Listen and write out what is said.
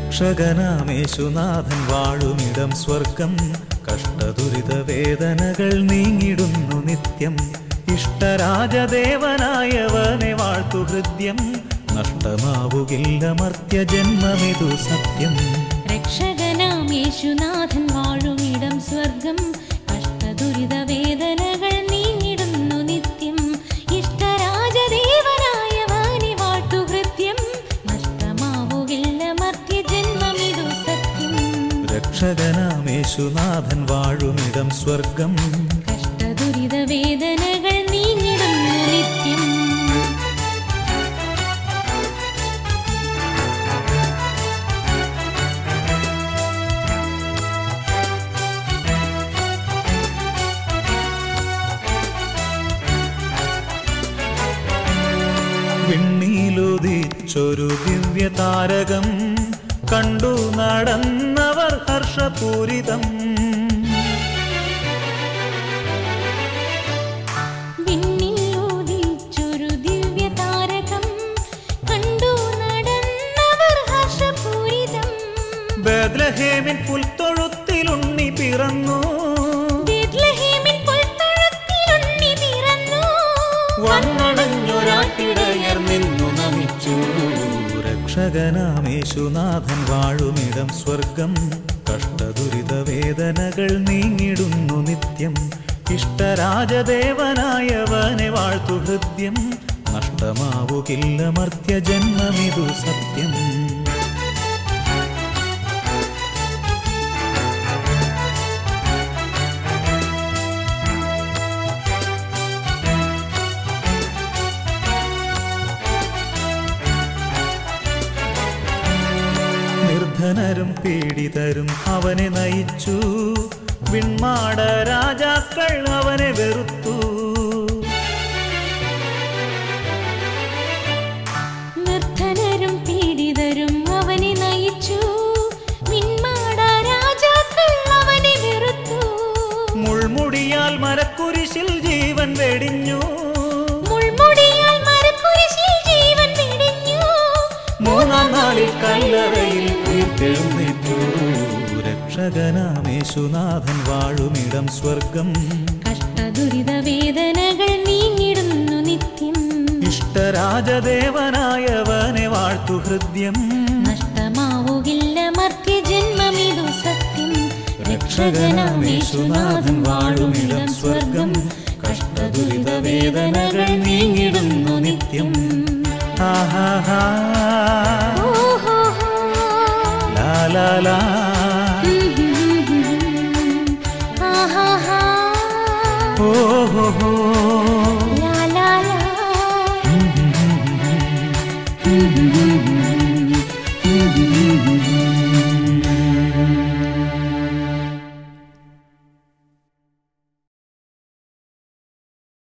രക്ഷകനാമേശുനാഥൻ വാഴുമിടം സ്വർഗം കഷ്ടദുരിത വേദനകൾ നീങ്ങിടുന്നു നിത്യം ഇഷ്ടരാജദേവനായവനെ വാഴ്ത്തു ഹൃദ്യം നഷ്ടമാവുകില്ല മർത്യ ജന്മമിതു സത്യം രക്ഷകനാം യേശുനാഥൻ വാഴുമിടം സ്വർഗം കഷ്ടദുരിത വേദനകൾ നീങ്ങിടുന്നു നിത്യം ഇഷ്ടരാജദേവനായവനെ വാട്ടുകൃത്യം നഷ്ടമാവുകില്ല മർത്യ ജന്മമിതു സത്യം രക്ഷകനാമേശുനാഥൻ വാഴുമിടം സ്വർഗം കഷ്ടദുരിത വേദനകൾ നീങ്ങിടുന്നു നിത്യം വിണ്ണീലുദിച്ചൊരു ദിവ്യ താരകം കണ്ടു നടന്നവർ ഹർഷപൂരിതം വിണ്ണിൽ ഉദിച്ചൊരു ദിവ്യതാരകം കണ്ടു നടന്നവർ ഹർഷപൂരിതം ബദ്ലഹേമിൻ പുൽത്തൊഴുത്തിലുണ്ണി പിറന്നു ബേത്ലഹേമിൻ പുൽത്തൊഴുത്തിലുണ്ണി പിറന്നു. വന്നണഞ്ഞൊരാട്ടിടയർ നിന്നു നമിച്ചു രക്ഷകനാമേശുനാഥൻ വാഴുമിടം സ്വർഗം കഷ്ടദുരിത വേദനകൾ നീങ്ങിടുന്നു നിത്യം ഇഷ്ടരാജദേവനായവനെ വാഴ്ത്തു ഹൃദ്യം നഷ്ടമാവുകില്ല മർത്യ ജന്മമിതു സത്യം നിർധനരും പീഡിതരും അവനെ നയിച്ചു വിൺമാട രാജാക്കൾ അവനെ വെറുത്തു നിർധനരും പീഡിതരും അവനെ നയിച്ചു. മിന്മാട രാജാക്കൾ അവനെ വെറുത്തു. മുൾമുടിയാൽ മരക്കുരിശിൽ ജീവൻ വെടിഞ്ഞു മുൾമുടിയാൽ മരക്കുരിശിൽ ജീവൻ വെടിഞ്ഞു. മൂന്നാം നാളിൽ കല്ലറയിൽ ഉയർത്തെഴുന്നേറ്റു രക്ഷകനാമേശുനാഥൻ വാഴുമിടം സ്വർഗം കഷ്ടദുരിത വേദനകൾ നീങ്ങിടുന്നു നിത്യം ഇഷ്ടരാജദേവനായവനെ വാഴ്ത്തു ഹൃദ്യം നഷ്ടമാവുകില്ല മർത്യ ജന്മമിതു സത്യം രക്ഷകനാമേശുനാഥൻ വാഴുമിടം സ്വർഗം കഷ്ടദുരിത വേദനകൾ നീങ്ങിടുന്നു നിത്യം ആഹാഹാ ഓഹോ ലാ ലാ ലാ